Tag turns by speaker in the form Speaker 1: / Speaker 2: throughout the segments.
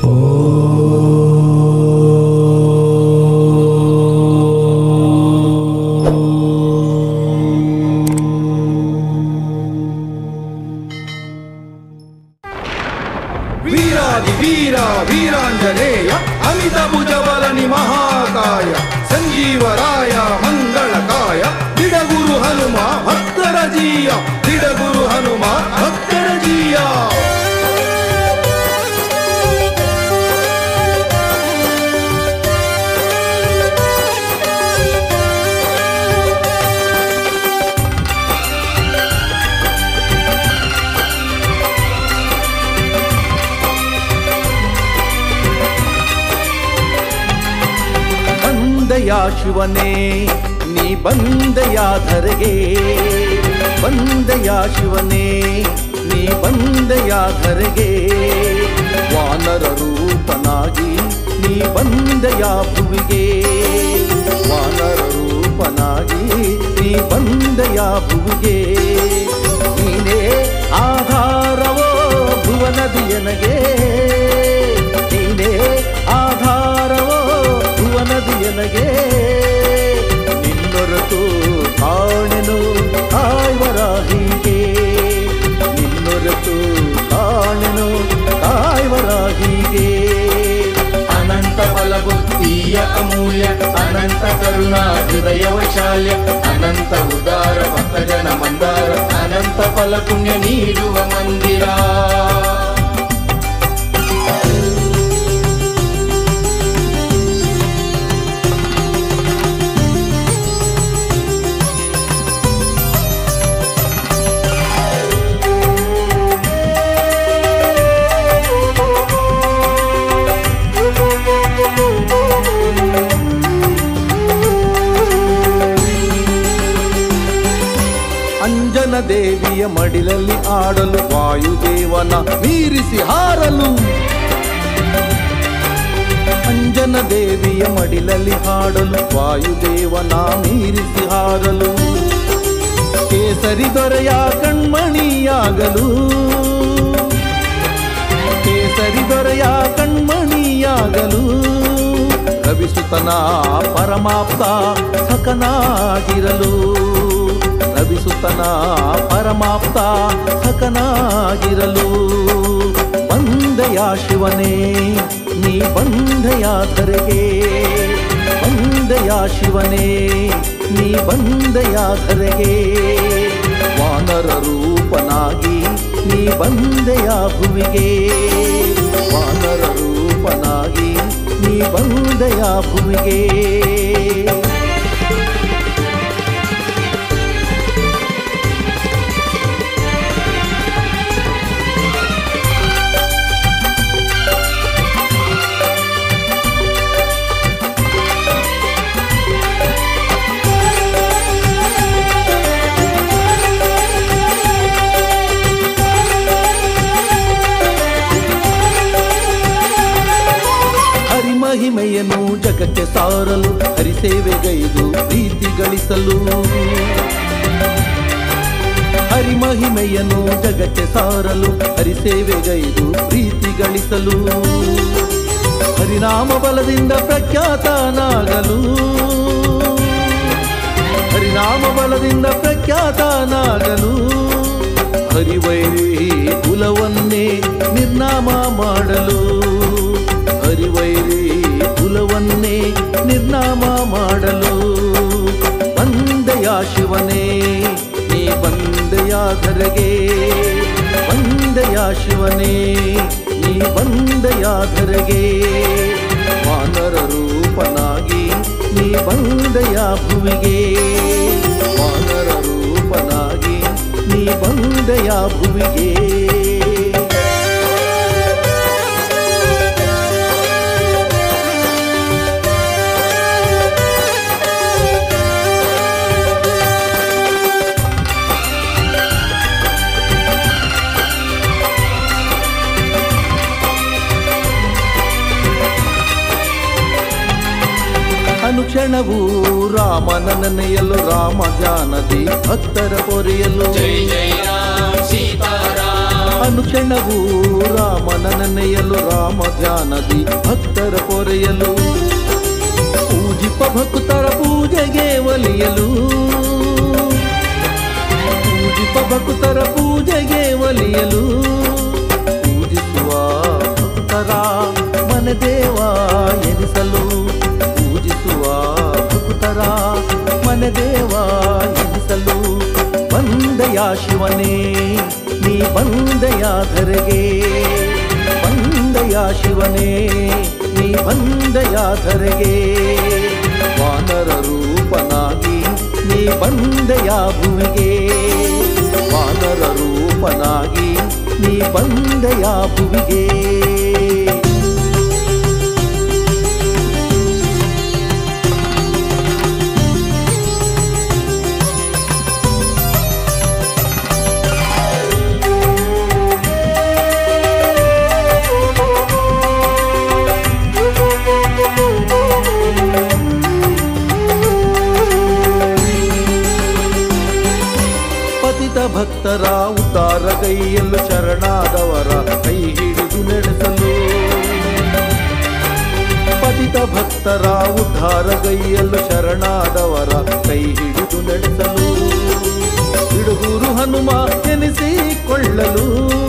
Speaker 1: ವೀರಾದಿ ವೀರ ವೀರಾಂಜನೇಯ ಅಮಿತ ಭುಜಬಲನಿ ಮಹಾಕಾಯ ಸಂಜೀವರಾಯ ಮಂಗಳಕಾಯ ದಿಡಗುರು ಹನುಮ ಭಕ್ತರ ಜೀಯ ದಿಡಗುರು ಹನುಮ ಭಕ್ತರ ಜೀಯ
Speaker 2: ಬಂದಯ ಶಿವನೇ ನೀ ಬಂದಯ ಧರೆಗೆ ಬಂದಯ ಶಿವನೇ ನೀ ಬಂದಯ ಧರೆಗೆ ವಾನರ ರೂಪನಾಗಿ ನೀ ಬಂದಯ ಭುವಿಗೆ ವಾನರ ರೂಪನಾಗಿ ನೀ ಬಂದಯ ಭುವಿಗೆ ನೀನೇ ಆಧಾರವೋ ಭುವನದಿಯನಗೆ ನೀನೇ ಆಧಾರವೋ ಭುವನದಿಯನಗೆ ನಿನ್ನೊರತು ಕಾಣೆನು ಕಾಯ್ವರ ಹೀಗೆ ನಿನ್ನೊರತು ಕಾಣೆನು ಕಾಯ್ವರ ಹೀಗೆ
Speaker 3: ಅನಂತ ಬಲಬುದ್ಧಿಯ ಅಮೂಲ್ಯ ಅನಂತ ಕರುಣಾ ಹೃದಯ ವೈಶಾಲ್ಯ ಅನಂತ ಉದಾರ ಭಕ್ತ ಜನ ಮಂದಾರ ಅನಂತ ಫಲ ಪುಣ್ಯ ನೀಡುವ ಮಂದಿರ
Speaker 2: ಅಂಜನ ದೇವಿಯ ಮಡಿಲಲ್ಲಿ ಆಡಲು ವಾಯುದೇವನ ಮೀರಿಸಿ ಹಾರಲು ಅಂಜನ ದೇವಿಯ ಮಡಿಲಲ್ಲಿ ಹಾಡಲು ವಾಯುದೇವನ ಮೀರಿಸಿ ಹಾರಲು ಕೇಸರಿ ದೊರೆಯ ಕಣ್ಮಣಿಯಾಗಲು ಕೇಸರಿ ದೊರೆಯ ಕಣ್ಮಣಿಯಾಗಲು ರವಿಸುತನ ಪರಮಾಪ್ತ ಸಕನಾಗಿರಲು ರವಿಸುತನ ಪರಮಾಪ್ತ ಸಕನಾಗಿರಲು ಬಂದಯ ಶಿವನೇ ನೀ ಬಂದಯ ಧರೆಗೆ ಬಂದಯ ಶಿವನೇ ನೀ ಬಂದಯ ಧರೆಗೆ ವಾನರ ರೂಪನಾಗಿ ನೀ ಬಂದೆಯ ಭುವಿಗೆ ವಾನರ ರೂಪನಾಗಿ ನೀ ಬಂದೆಯ ಭುವಿಗೆ ಹರಿಮಹಿಮೆಯನ್ನು ಜಗಕ್ಕೆ ಸಾರಲು ಹರಿಸೇವೆಗೈದು ಪ್ರೀತಿ ಗಳಿಸಲು ಹರಿಮಹಿಮೆಯನ್ನು ಜಗಕ್ಕೆ ಸಾರಲು ಹರಿಸೇವೆಗೈದು ಪ್ರೀತಿ ಗಳಿಸಲು ಹರಿನಾಮ ಬಲದಿಂದ ಪ್ರಖ್ಯಾತನಾಗಲು ಹರಿನಾಮ ಬಲದಿಂದ ಪ್ರಖ್ಯಾತನಾಗಲು ಹರಿವೈರಿ ಕುಲವನ್ನೇ ನಿರ್ನಾಮ ಮಾಡಲು ಹರಿವೈರಿ ಕುಲವನ್ನೇ ನಿರ್ನಾಮ ಮಾಡಲು ಬಂದೆಯ ಶಿವನೇ ನೀ ಬಂದೆಯ ಧರೆಗೆ ಬಂದೆಯ ಶಿವನೇ ನೀ ಬಂದೆಯ ಧರೆಗೆ ವಾನರ ರೂಪನಾಗಿ ನೀ ಬಂದೆಯ ಭುವಿಗೆ ವಾನರ ರೂಪನಾಗಿ ನೀ ಬಂದೆಯ ಭುವಿಗೆ ಅನುಕ್ಷಣವೂ ರಾಮನ ನೆನೆಯಲು ರಾಮ ಜಾನದಿ ಭಕ್ತರ ಪೊರೆಯಲು
Speaker 3: ಜೈ ಜೈ ರಾಮ್ ಸೀತಾರಾಮ್
Speaker 2: ಅನುಕ್ಷಣವೂ ರಾಮನ ನೆನೆಯಲು ರಾಮ ರಾಮ ಧ್ಯಾನದಿ ಭಕ್ತರ ಪೊರೆಯಲು ಪೂಜಿಪ ಭಕ್ತರ ಪೂಜೆಗೆ ಒಲಿಯಲು ಪೂಜಿಪ ಭಕ್ತರ ಪೂಜೆಗೆ ಒಲಿಯಲು ಪೂಜಿಸುವ ಭಕ್ತರ ಮನದೇವ ಎನಿಸಲು ಪೂಜಿಸುವ ಭಕ್ತರ ಮನದೇವ ಎನಿಸಲು ಬಂದಯ ಶಿವನೇ ನೀ ಬಂದಯ ಧರೆಗೆ ಬಂದಯ ಶಿವನೇ ನೀ ಬಂದಯ ಧರೆಗೆ ವಾನರ ರೂಪನಾಗಿ ನೀ ಬಂದಯ ಭುವಿಗೆ ವಾನರ ರೂಪನಾಗಿ ನೀ ಬಂದಯ ಭುವಿಗೆ ಪತಿತ ಭಕ್ತರ ಉದ್ಧಾರ ಕೈಯಲ್ಲೂ ಶರಣಾದವರ ಕೈ ಹಿಡಿದು ನಡೆಸಲು ಪತಿತ ಭಕ್ತರ ಉದ್ಧಾರ ಕೈಯಲ್ಲೂ ಶರಣಾದವರ ಕೈ ಹಿಡಿದು ನಡೆಸಲು ಹಿಡುಗೂರು ಹನುಮ ಎನಿಸಿಕೊಳ್ಳಲು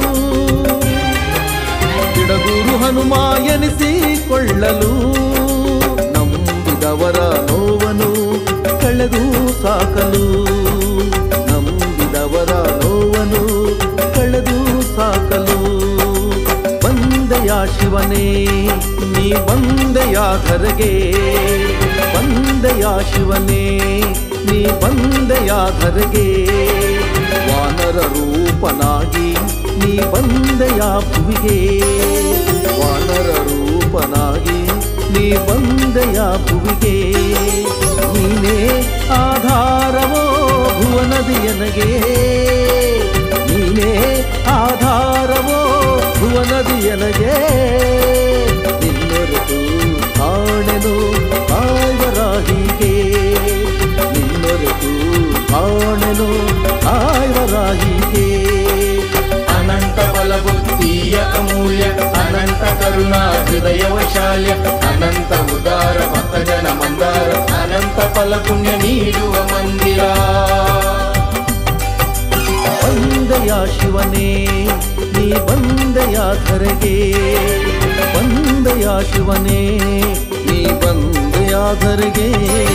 Speaker 2: ಹಿಡಗೂರು ಹನುಮ ಎನಿಸಿಕೊಳ್ಳಲು ನಂಬಿದವರ ನೋವನು ಕಳೆದು ಸಾಕಲು ನಂಬಿದವರ ನೋವನು ಕಳೆದು ಸಾಕಲು ಬಂದೆಯ ಶಿವನೇ ನೀ ಬಂದೆಯ ಧರೆಗೆ ಬಂದೆಯ ಶಿವನೇ ನೀ ಬಂದೆಯ ಧರೆಗೆ ವಾನರ ರೂಪನಾಗಿ ನೀ ಬಂದೆಯ ಭುವಿಗೆ ವಾನರ ರೂಪನಾಗಿ ನೀ ಬಂದೆಯ ಭುವಿಗೆ ನೀನೇ ಆಧಾರವೋ ಭುವನದಿಯನಗೆ ನೀನೇ ಆಧಾರವೋ ಭುವನದಿಯನಗೆ ನಿನ್ನೊರೆತು ಕಾಣೆನು ಕಾಯ್ವರಾಹಿಗೆ ನಿನ್ನೊರೆತು ಕಾಣೆನು ಕಾಯ್ವರಾಹಿಗೆ
Speaker 3: ಅನಂತ ಬಲ ಬುದ್ಧಿಯ ಅಮೂಲ್ಯ ಅನಂತ ಕರುಣಾ ಹೃದಯ ವೈಶಾಲ್ಯ ಅನಂತ ಉದಾರ ಭಕ್ತ ಜನ ಮಂದಾರ ಅನಂತ ಫಲ ಪುಣ್ಯ ನೀಡುವ ಮಂದಿರ
Speaker 2: ಬಂದೆಯ ಶಿವನೇ ನೀ ಬಂದೆಯ ಧರೆಗೆ ಬಂದೆಯ ಶಿವನೇ ನೀ ಬಂದೆಯ ಧರೆಗೆ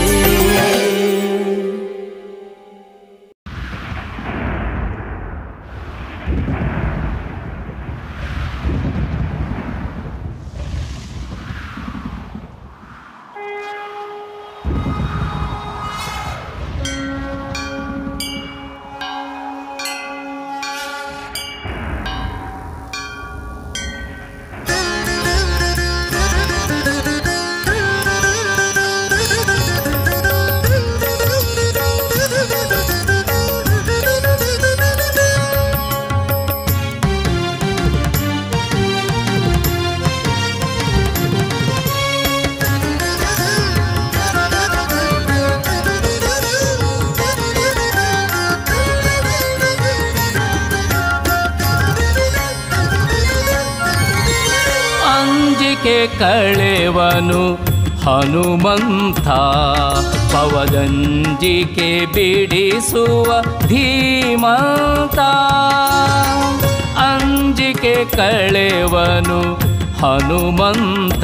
Speaker 4: ಅಂಜಿಕೆ ಕಳೆವನು ಹನುಮಂತ ಪವದಂಜಿಕೆ ಬಿಡಿಸುವ ಧೀಮಂತ ಅಂಜಿಕೆ ಕಳೆವನು ಹನುಮಂತ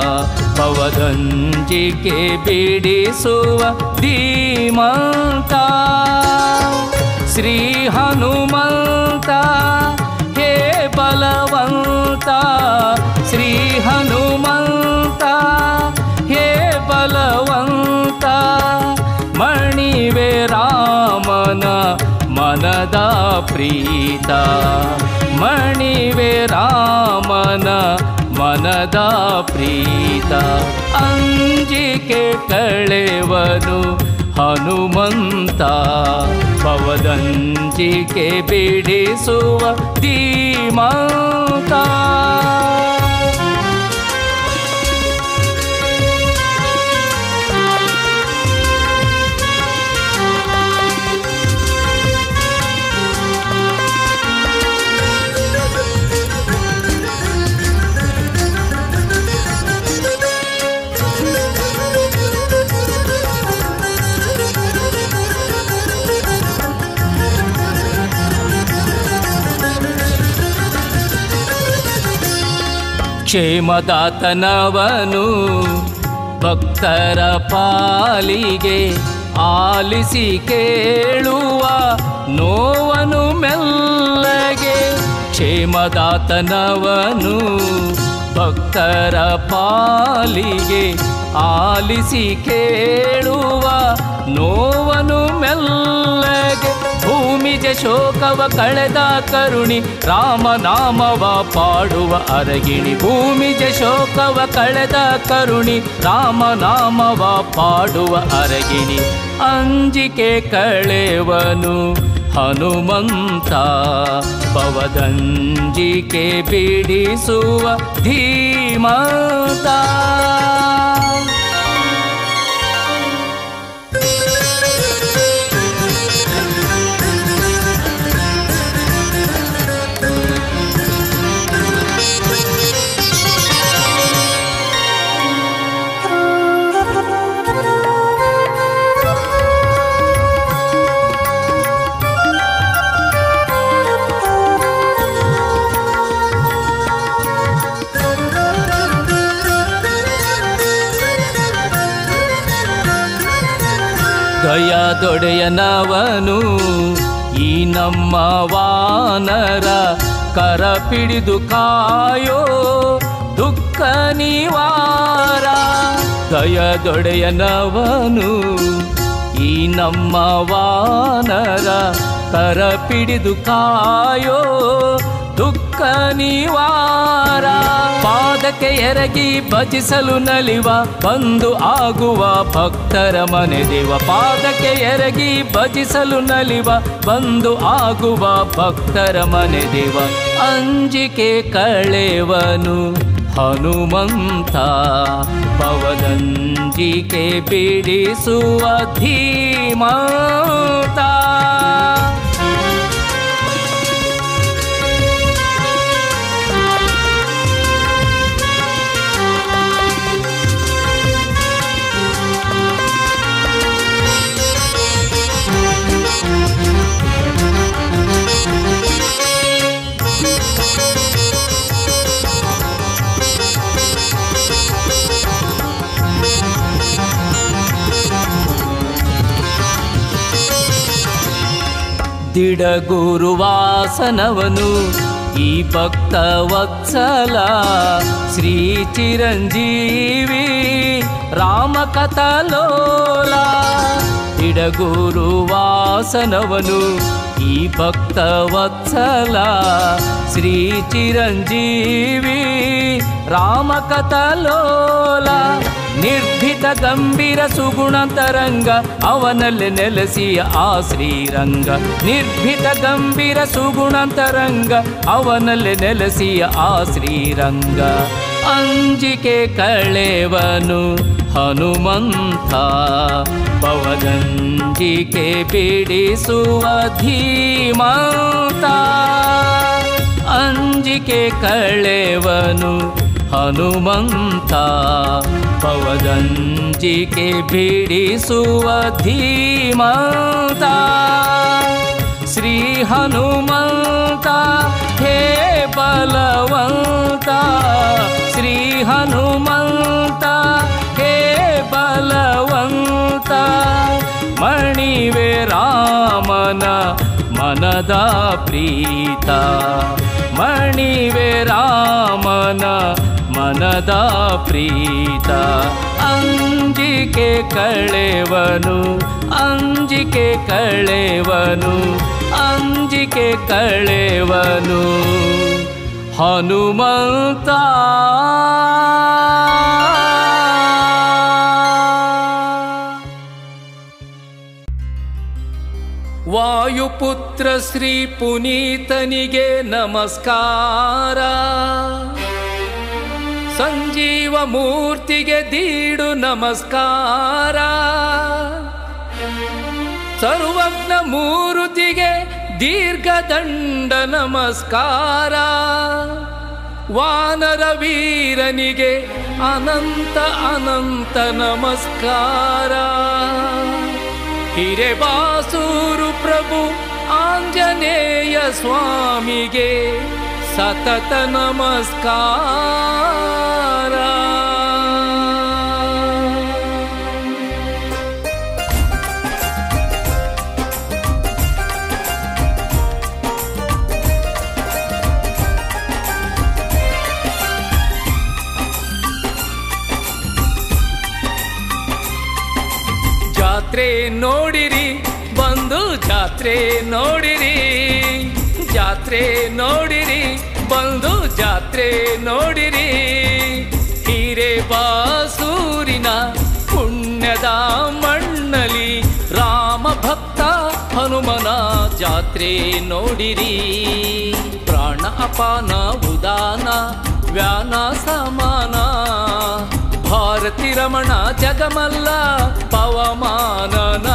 Speaker 4: ಪವದಂಜಿಕೆ ಬಿಡಿಸುವ ಧೀಮಂತ ಶ್ರೀ ಹನುಮಂತ ಹೇ ಬಲವಂತ ಶ್ರೀ ಹನುಮಂತ ಹೇ ಬಲವಂತ ಮಣಿವೆ ರಾಮನ ಮನದ ಪ್ರೀತ ಮಣಿವೆ ರಾಮನ ಮನದ ಪ್ರೀತ ಅಂಜಿಕೆ ಕಳೆವನು ಹನುಮಂತ ಪವದಂಜಿಕೆ ಬಿಡಿಸುವ ಧೀಮಂತ ಕ್ಷೇಮದಾತನವನು ಭಕ್ತರ ಪಾಲಿಗೆ ಆಲಿಸಿ ಕೇಳುವ ನೋವನು ಮೆಲ್ಲಗೆ ಕ್ಷೇಮದಾತನವನು ಭಕ್ತರ ಪಾಲಿಗೆ ಆಲಿಸಿ ಕೇಳುವ ನೋವನು ಮೆಲ್ಲಗೆ ಭೂಮಿಗೆ ಶೋಕವ ಕಳೆದ ಕರುಣಿ ರಾಮನಾಮವ ಪಾಡುವ ಅರಗಿಣಿ ಭೂಮಿಗೆ ಶೋಕವ ಕಳೆದ ಕರುಣಿ ರಾಮನಾಮವ ಪಾಡುವ ಅರಗಿಣಿ ಅಂಜಿಕೆ ಕಳೆವನು ಹನುಮಂತ ಪವದಂಜಿಕೆ ಬಿಡಿಸುವ ಧೀಮಂತ ದೊಡೆಯನವನು ಈ ನಮ್ಮ ವಾನರ ಕರ ಪಿಡಿದು ಕಾಯೋ ದುಃಖ ನಿವಾರ ದೊಡೆಯನವನು ಈ ನಮ್ಮ ವಾನರ ಕರ ಪಿಡಿದು ಕಾಯೋ ದುಃಖ ನಿವಾರ ಪಾದಕ್ಕೆ ಎರಗಿ ಭಜಿಸಲು ನಲಿವ ಬಂದು ಆಗುವ ಭಕ್ತರ ಮನೆ ದೇವ ಪಾದಕ್ಕೆ ಎರಗಿ ಭಜಿಸಲು ನಲಿವ ಬಂದು ಆಗುವ ಭಕ್ತರ ಮನೆ ದೇವ ಅಂಜಿಕೆ ಕಳೆವನು ಹನುಮಂತ ಪವದಂಜಿಕೆ ಬಿಡಿಸುವ ಧೀಮಂತ ದಿಡಗುರುವಾಸನವನು ಈ ಭಕ್ತ ವತ್ಸಲ ಶ್ರೀ ಚಿರಂಜೀವಿ ರಾಮಕಥಲೋಲ ದಿಡಗುರುವಾಸನವನು ಈ ಭಕ್ತ ವತ್ಸಲ ಶ್ರೀ ಚಿರಂಜೀವಿ ರಾಮಕಥಲೋಲ ನಿರ್ಭೀತ ಗಂಭೀರ ಸುಗುಣ ತರಂಗ ಅವನಲ್ಲಿ ನೆಲೆಸಿಯ ಆ ಶ್ರೀರಂಗ ನಿರ್ಭೀತ ಗಂಭೀರ ಸುಗುಣ ತರಂಗ ಅವನಲ್ಲಿ ನೆಲೆಸಿಯ ಆ ಶ್ರೀರಂಗ ಅಂಜಿಕೆ ಕಳೆವನು ಹನುಮಂತ ಪವದಂಜಿಕೆ ಬಿಡಿಸುವ ಧೀಮಂತ ಅಂಜಿಕೆ ಕಳೆವನು ಹನುಮಂತ ಪವದಂಜಿಕೆ ಬಿಡಿಸುವ ಧೀಮಂತ ಶ್ರೀ ಹನುಮಂತ ಹೇ ಬಲವಂತ ಶ್ರೀ ಹನುಮಂತ ಹೇ ಬಲವಂತ ಮಣಿವೆ ರಾಮನ ಮನದ ಪ್ರೀತ ಮಣಿವೆ ರಾಮನ ಮನದ ಪ್ರೀತ ಅಂಜಿಕೆ ಕಳೆವನು ಅಂಜಿಕೆ ಕಳೆವನು ಅಂಜಿಕೆ ಕಳೆವನು ಹನುಮಂತ ವಾಯುಪುತ್ರ ಶ್ರೀ ಪುನೀತನಿಗೆ ನಮಸ್ಕಾರ ಸಂಜೀವ ಮೂರ್ತಿಗೆ ದೀಡು ನಮಸ್ಕಾರ ಸರ್ವಜ್ಞ ಮೂರುತಿಗೆ ದೀರ್ಘದಂಡ ನಮಸ್ಕಾರ ವಾನರ ವೀರನಿಗೆ ಅನಂತ ಅನಂತ ನಮಸ್ಕಾರ ಹಿರೇಬಾಸೂರು ಪ್ರಭು ಆಂಜನೇಯ ಸ್ವಾಮಿಗೆ ಸತತ ನಮಸ್ಕಾರ ಜಾತ್ರೆ ನೋಡಿರಿ ಬಂದು ಜಾತ್ರೆ ನೋಡಿರಿ ಜಾತ್ರೆ ನೋಡಿರಿ ಬಂದು ಜಾತ್ರೆ ನೋಡಿರಿ ಹೀರೆ ಬಾಸೂರಿನ ಪುಣ್ಯದ ಮಣ್ಣಲಿ ರಾಮ ಭಕ್ತ ಹನುಮನ ಜಾತ್ರೆ ನೋಡಿರಿ ಪ್ರಾಣ ಅಪಾನ ಉದಾನ ವ್ಯಾನ ಸಮಾನ ಭಾರತಿ ರಮಣ ಜಗಮಲ್ಲ ಪವಮಾನನ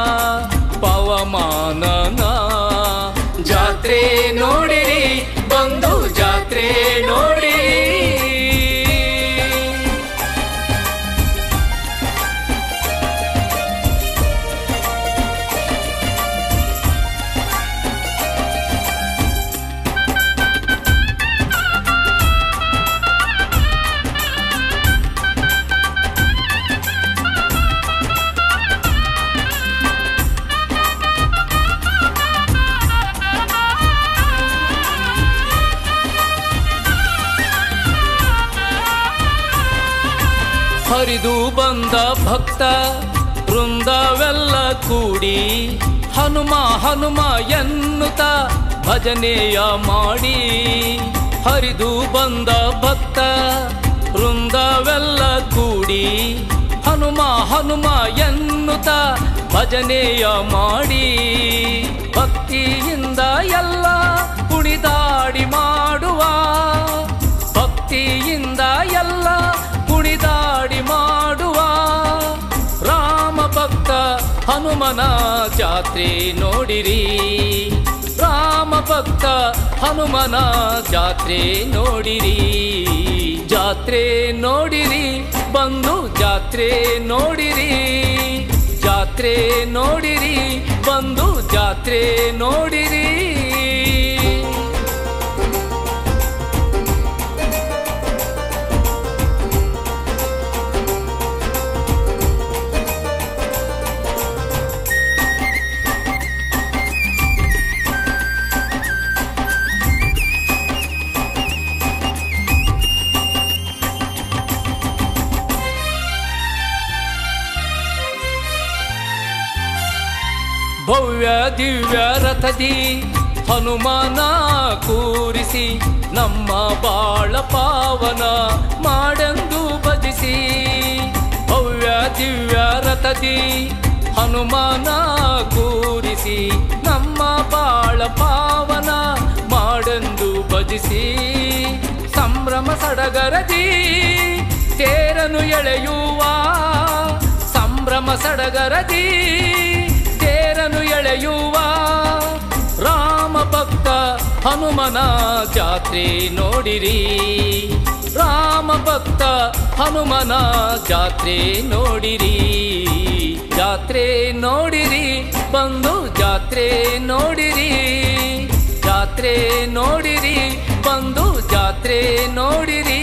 Speaker 4: ಪವಮಾನನ ಜಾತ್ರೆ ನೋಡಿರಿ ಬಂದು ಜಾತ್ರೆ ನೋಡಿರಿ ಹರಿದು ಬಂದ ಭಕ್ತ ವೃಂದವೆಲ್ಲ ಕೂಡಿ ಹನುಮ ಹನುಮ ಎನ್ನುತ್ತ ಭಜನೆಯ ಮಾಡಿ ಹರಿದು ಬಂದ ಭಕ್ತ ವೃಂದವೆಲ್ಲ ಕೂಡಿ ಹನುಮ ಹನುಮ ಎನ್ನುತ್ತ ಭಜನೆಯ ಮಾಡಿ ಭಕ್ತಿಯಿಂದ ಎಲ್ಲ ಕುಣಿದಾಡಿ ಮಾಡುವ ಭಕ್ತಿಯಿಂದ ಎಲ್ಲ ಕುಣಿದಾಡಿ ಮಾಡುವ ರಾಮ ಭಕ್ತ ಹನುಮನ ಜಾತ್ರೆ ನೋಡಿರಿ ರಾಮ ಭಕ್ತ ಹನುಮನ ಜಾತ್ರೆ ನೋಡಿರಿ ಜಾತ್ರೆ ನೋಡಿರಿ ಬಂದು ಜಾತ್ರೆ ನೋಡಿರಿ ಜಾತ್ರೆ ನೋಡಿರಿ ಬಂದು ಜಾತ್ರೆ ನೋಡಿರಿ ಭವ್ಯ ದಿವ್ಯ ರಥದಿ ಹನುಮಾನ ಕೂರಿಸಿ ನಮ್ಮ ಬಾಳ ಪಾವನ ಮಾಡೆಂದು ಭಜಿಸಿ ಭವ್ಯ ದಿವ್ಯ ರಥದಿ ಹನುಮಾನ ಕೂರಿಸಿ ನಮ್ಮ ಬಾಳ ಪಾವನ ಮಾಡೆಂದು ಭಜಿಸಿ ಸಂಭ್ರಮ ಸಡಗರದಿ ತೇರನು ಎಳೆಯುವ ಸಂಭ್ರಮ ಸಡಗರದಿ ತೇರನು ಎಳೆಯುವ ರಾಮ ಭಕ್ತ ಹನುಮನ ಜಾತ್ರೆ ನೋಡಿರಿ ರಾಮ ಭಕ್ತ ಹನುಮನ ಜಾತ್ರೆ ನೋಡಿರಿ ಜಾತ್ರೆ ನೋಡಿರಿ ಬಂದು ಜಾತ್ರೆ ನೋಡಿರಿ ಜಾತ್ರೆ ನೋಡಿರಿ ಬಂದು ಜಾತ್ರೆ ನೋಡಿರಿ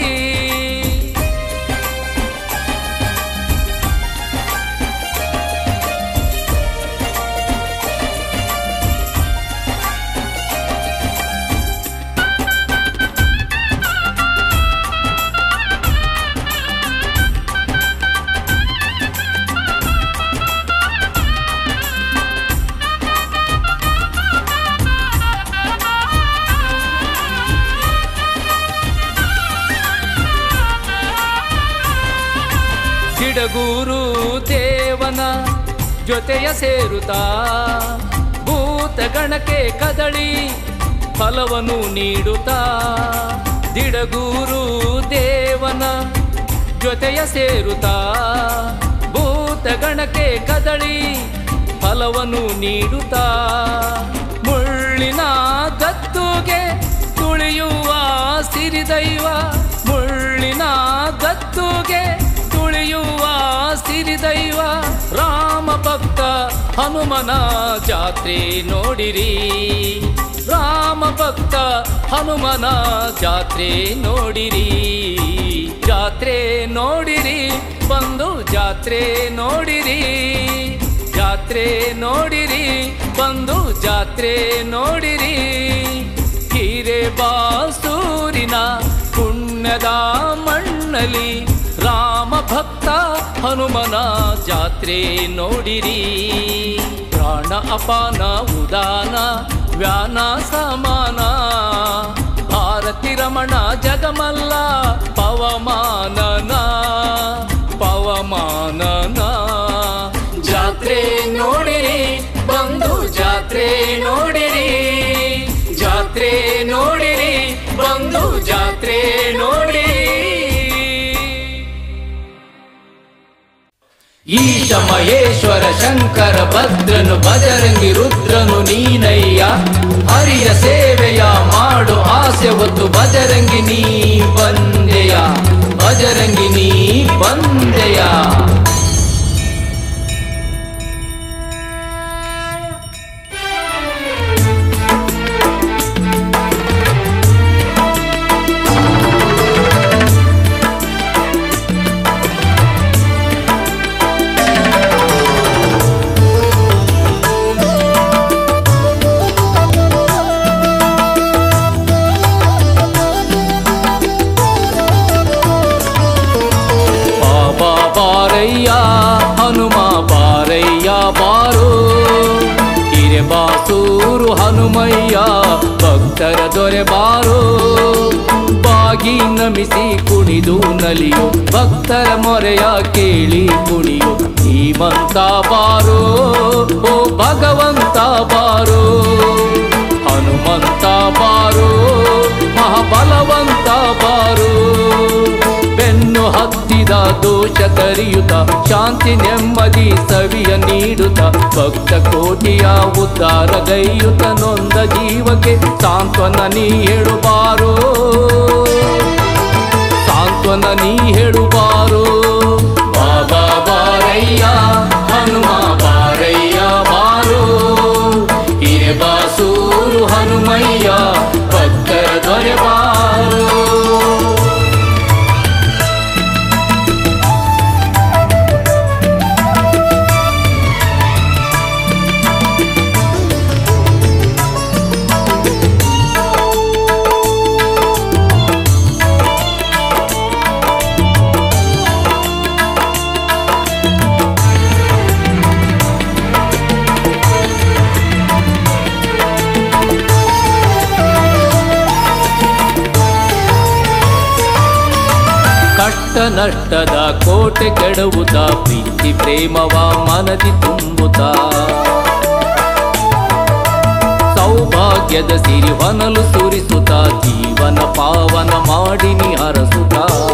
Speaker 4: ಗಿಡಗೂರು ದೇವನ ಜೊತೆಯ ಸೇರುತ್ತಾ ಭೂತ ಗಣಕ್ಕೆ ಕದಳಿ ಫಲವನ್ನು ನೀಡುತ್ತಾ ದಿಡಗೂರು ದೇವನ ಜೊತೆಯ ಸೇರುತ್ತಾ ಭೂತ ಗಣಕ್ಕೆ ಕದಳಿ ಫಲವನ್ನು ನೀಡುತ್ತಾ ಮುಳ್ಳಿನ ಗದ್ದುಗೆ ತುಳಿಯುವ ಸಿರಿದೈವ ಮುಳ್ಳಿನ ಗದ್ದುಗೆ ತುಳಿಯುವ ಸಿರಿದೈವ ರಾಮ ಭಕ್ತ ಹನುಮನ ಜಾತ್ರೆ ನೋಡಿರಿ ರಾಮ ಭಕ್ತ ಹನುಮನ ಜಾತ್ರೆ ನೋಡಿರಿ ಜಾತ್ರೆ ನೋಡಿರಿ ಬಂದು ಜಾತ್ರೆ ನೋಡಿರಿ ಜಾತ್ರೆ ನೋಡಿರಿ ಬಂದು ಜಾತ್ರೆ ನೋಡಿರಿ ಹಿರೇ ಬಾಸೂರಿನ ಪುಣ್ಯದ ಮಣ್ಣಲಿ ರಾಮ ಭಕ್ತ ಹನುಮನ ಜಾತ್ರೆ ನೋಡಿರಿ ಪ್ರಾಣ ಅಪಾನ ಉದಾನ ವ್ಯಾನ ಸಮಾನ ಭಾರತಿ ರಮಣ ಜಗಮಲ್ಲ ಪವಮಾನನ ಪವಮಾನನ ಜಾತ್ರೆ ನೋಡಿರಿ ಬಂದು ಜಾತ್ರೆ ನೋಡಿರಿ ಜಾತ್ರೆ ನೋಡಿರಿ ಬಂದು ಜಾತ್ರೆ ನೋಡಿರಿ ಈಶ ಮಹೇಶ್ವರ ಶಂಕರ ಭದ್ರನು ಬಜರಂಗಿ ರುದ್ರನು ನೀನಯ್ಯ ಹರಿಯ ಸೇವೆಯ ಮಾಡು ಆಸೆ ಹೊತ್ತು ಬಜರಂಗಿ ನೀ ಬಂದೆಯ ಬಜರಂಗಿ ನೀ ಬಂದೆಯ ಬಾಬಾ ಬಾರಯ್ಯ ಹನುಮ ಬಾರಯ್ಯ ಬಾರು ಹಿರೆ ಬಾಸೂರು ಹನುಮಯ್ಯ ಭಕ್ತರ ದೊರೆ ಬಾರು ಬಾಗಿ ನಮಿಸಿ ಕುಣಿದು ನಲಿಯು ಭಕ್ತರ ಮೊರೆಯ ಕೇಳಿ ಕುಣಿಯು ಧೀಮಂತ ಬಾರೋ ಓ ಭಗವಂತ ಬಾರೋ ಹನುಮಂತ ಬಾರೋ ಮಹಾಬಲವಂತ ಬಾರೋ ಬೆನ್ನು ಹತ್ತಿದ ದೋಷ ಕರಿಯುತ್ತ ಶಾಂತಿ ನೆಮ್ಮದಿ ಸವಿಯ ನೀಡುತ್ತ ಭಕ್ತ ಕೋಟಿಯ ಉದ್ಧಾರ ಗೈಯುತ ನೊಂದ ಜೀವಕ್ಕೆ ಸಾಂತ್ವನ ನೀ ಹೇಳುಬಾರೋ ಸಾಂತ್ವನ ನೀ ಹೇಳುಬಾರೋ ಬಾಬಾ ಬಾರಯ್ಯ ಹನುಮ ಬಾರಯ್ಯ ಬಾರೋ ಹಿರೆ ಬಾಸೂರು ಹನುಮಯ್ಯ ಭಕ್ತರ ದೊರೆ ಬಾರೋ ಕಷ್ಟ ನಷ್ಟದ ಕೋಟೆ ಕೆಡವುತ್ತ ಪ್ರೀತಿ ಪ್ರೇಮವ ಮನದಿ ತುಂಬುತ್ತ ಸೌಭಾಗ್ಯದ ಸಿರಿ ಹೊನಲು ಸುರಿಸುತ್ತ ಜೀವನ ಪಾವನ ಮಾಡಿ ನೀ ಹರಸುತ್ತ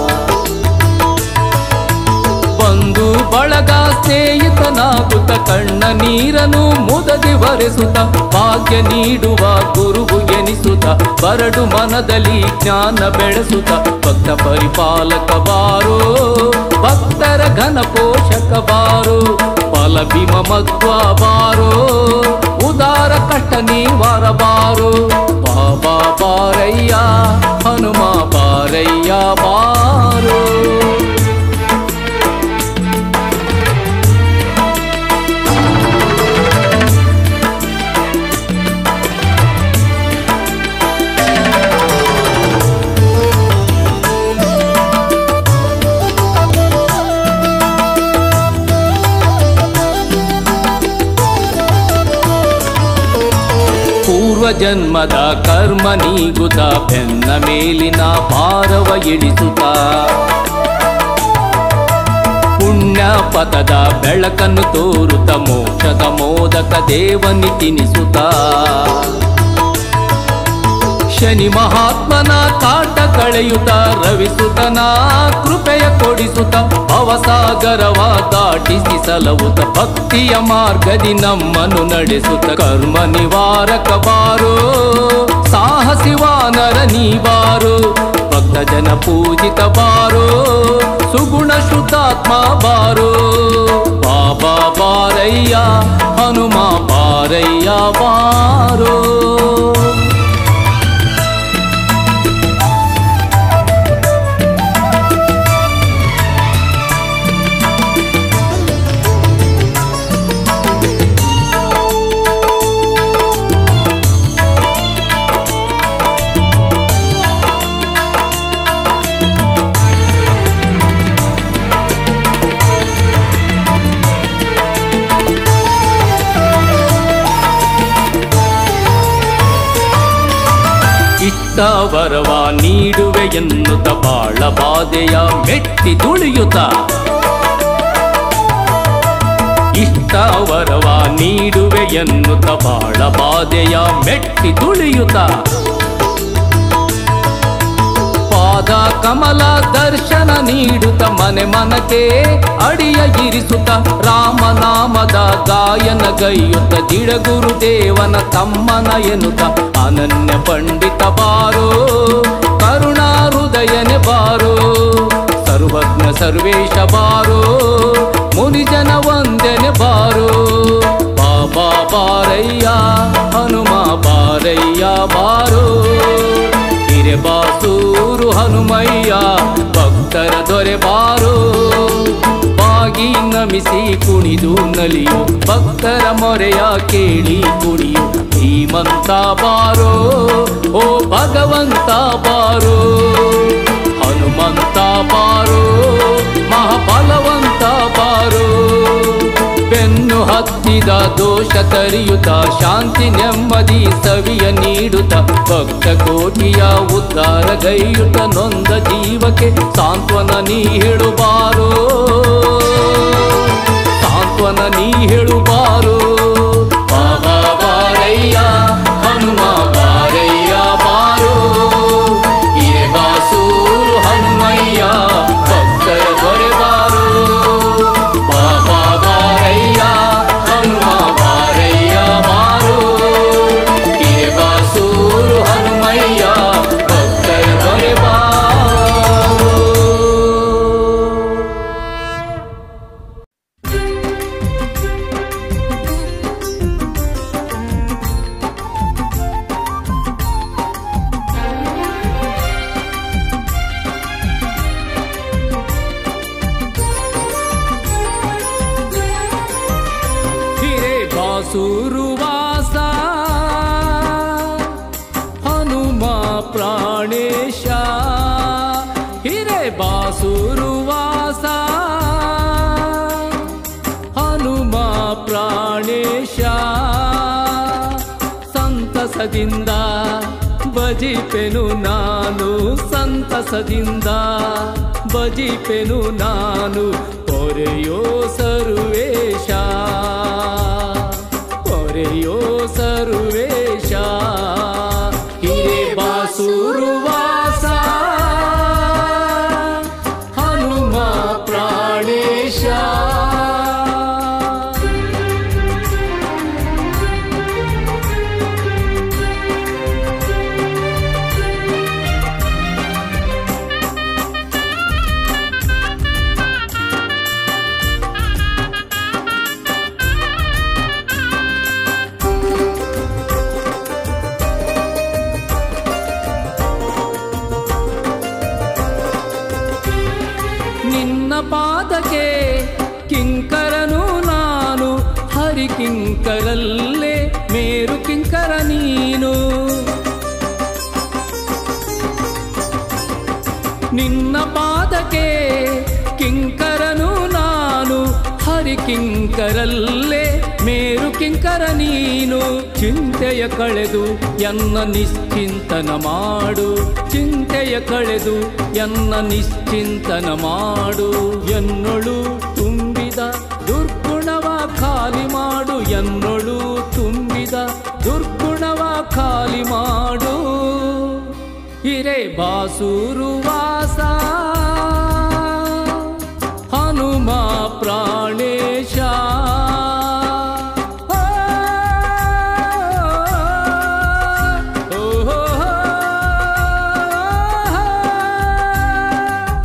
Speaker 4: ಬಂಧು ಬಳಗ ಸ್ನೇಹಿತನಾಗುತ್ತ ಕಣ್ಣ ನೀರನು ಮುದದಿ ಬರೆಸುತ್ತ ಭಾಗ್ಯ ನೀಡುವ ಗುರುವು ಎನಿಸುತ್ತ ಬರಡು ಮನದಲ್ಲಿ ಜ್ಞಾನ ಬೆಳೆಸುತ್ತ ಭಕ್ತ ಪರಿಪಾಲಕ ಬಾರೋ ಭಕ್ತರ ಘನ ಪೋಷಕ ಬಾರೋ ಫಲ ಭೀಮ ಮಧ್ವ ಬಾರೋ ಉದಾರ ಕಷ್ಟ ನೀವಾರ ಬಾರೋ ಬಾಬಾ ಬಾರಯ್ಯ ಹನುಮ ಬಾರಯ್ಯ ಬಾರೋ ಪೂರ್ವ ಜನ್ಮದ ಕರ್ಮ ನೀಗುತ್ತ ಬೆನ್ನ ಮೇಲಿನ ಭಾರವ ಇಳಿಸುತ್ತ ಪುಣ್ಯ ಪದದ ಬೆಳಕನ್ನು ತೋರುತ್ತ ಮೋಕ್ಷದ ಮೋದಕ ದೇವನಿ ತಿನಿಸುತ್ತ ಶನಿ ಮಹಾತ್ಮನ ಕಾಟ ಕಳೆಯುತ್ತ ರವಿಸುತನ ಕೃಪೆಯ ಕೊಡಿಸುತ್ತ ಭವಸಾಗರವ ದಾಟಿಸಿ ಸಲವುತ ಭಕ್ತಿಯ ಮಾರ್ಗದಿ ನಮ್ಮನ್ನು ನಡೆಸುತ್ತ ಕರ್ಮ ನಿವಾರಕ ಬಾರೋ ಸಾಹಸಿ ವಾನರ ನೀ ಬಾರೋ ಭಕ್ತ ಜನ ಪೂಜಿತ ಬಾರೋ ಸುಗುಣ ಶುದ್ಧಾತ್ಮ ಬಾರೋ ಬಾಬಾ ಬಾರ ಬಾರಯ್ಯ ಹನುಮ ಬಾರಯ್ಯ ಬಾರೋ ಇಷ್ಟ ವರವ ನೀಡುವೆ ಎನ್ನುತ್ತ ಬಾಳ ಬಾಧೆಯ ಮೆಟ್ಟಿ ತುಳಿಯುತ್ತ ಇಷ್ಟ ವರವ ನೀಡುವೆ ಎನ್ನುತ್ತ ಬಾಳ ಬಾಧೆಯ ಮೆಟ್ಟಿ ತುಳಿಯುತ್ತ ಪಾದ ಕಮಲ ದರ್ಶನ ನೀಡುತ್ತ ಮನೆ ಮನಕ್ಕೆ ಅಡಿಯ ಇರಿಸುತ್ತ ರಾಮನಾಮದ ಗಾಯನ ಗೈಯುತ್ತ ಜಿಡಗುರು ದೇವನ ತಮ್ಮನ ಎನ್ನುತ್ತ ಅನನ್ಯ ಪಂಡಿತ ಬಾರೋ ಕರುಣಾ ಹೃದಯನೆ ಬಾರೋ ಸರ್ವಜ್ಞ ಸರ್ವೇಶ ಬಾರೋ ಮುನಿಜನ ವಂದನೆ ಬಾರೋ ಬಾಬಾ ಬಾರಯ್ಯ ಹನುಮ ಬಾರಯ್ಯ ಬಾರೋ ಹಿರೆ ಬಾಸೂರು ಹನುಮಯ್ಯ ಭಕ್ತರ ದೊರೆ ಬಾರೋ ಬಾಗಿ ನಮಿಸಿ ಕುಣಿದು ನಲಿಯು ಭಕ್ತರ ಮೊರೆಯ ಕೇಳಿ ಕುಣಿಯು ಧೀಮಂತ ಬಾರೋ ಓ ಭಗವಂತ ಬಾರೋ ಹನುಮಂತ ಬಾರೋ ಮಹಾಬಲವಂತ ಬಾರೋ ಬೆನ್ನು ಹತ್ತಿದ ದೋಷ ತರಿಯುತ್ತ ಶಾಂತಿ ನೆಮ್ಮದಿ ಸವಿಯ ನೀಡುತ್ತ ಭಕ್ತ ಕೋಟಿಯ ಉದ್ಧಾರ ಗೈಯುತ್ತ ನೊಂದ ಜೀವಕ್ಕೆ ಸಾಂತ್ವನ ನೀ ಹೇಳುಬಾರೋ ಸಾಂತ್ವನ ನೀ ಹೇಳುಬಾರೋ ಬಾಬಾ ಬಾರಯ್ಯ ಹನುಮ ಬಾರಯ್ಯ ಬಾರೋ ಹಿರೆ ಬಾಸೂರು ಹನುಮಯ್ಯ ಭಕ್ತರ ದೊರೆ ಬಾರೋ ಬಾಬಾ ಬಾರಯ್ಯ ಹನುಮ ಬಾರಯ್ಯ ಬಾರೋ ಹಿರೆ ಬಾಸೂರು ಹನುಮಯ್ಯ ಭಕ್ತರ ದೊರೆ ಬಾರೋ ಹಿರೇ ಬಾಸುರುವಾಸ ಹನುಮ ಪ್ರಾಣೇಶ ಹಿರೇ ಬಾಸುರುವಾಸ ಹನುಮ ಪ್ರಾಣೇಶ ಸಂತಸದಿಂದ ಭಜಿಪೆನು ನಾನು ಸಂತಸದಿಂದ ಭಜಿಪೆನು ನಾನು ಪೊರೆಯೋ ಸರ್ವೇಶ ಪೊರೆಯೋ ಸರ್ವೇಶ ಹಿರೇ ಬಾಸುರುವಾಸ ಹನುಮ ಪ್ರಾಣೇಶ ನಿನ್ನ ಪಾದಕ್ಕೆ ಕಿಂಕರನು ನಾನು ಹರಿ ಕಿಂಕರಲ್ಲೇ ಮೇರು ಕಿಂಕರ ನೀನು ನಿನ್ನ ಪಾದಕ್ಕೆ ಕಿಂಕರನು ನಾನು ಹರಿ ಕಿಂಕರಲ್ಲೇ ಮೇರು ಕಿಂಕರ ನೀನು ಚಿಂತೆಯ ಕಳೆದು ಎನ್ನ ನಿಶ್ಚಿಂತನ ಮಾಡು ಚಿಂತೆಯ ಕಳೆದು ಎನ್ನ ನಿಶ್ಚಿಂತನ ಮಾಡು ಎನ್ನೊಳು ತುಂಬಿದ ದುರ್ಗುಣವ ಖಾಲಿ ಮಾಡು ಎನ್ನೊಳು ತುಂಬಿದ ದುರ್ಗುಣವ ಖಾಲಿ ಮಾಡು ಹಿರೇ ಬಾಸುರುವಾಸ ಹನುಮ ಪ್ರಾಣೇಶ ಓ, ಓ, ಓ, ಓ.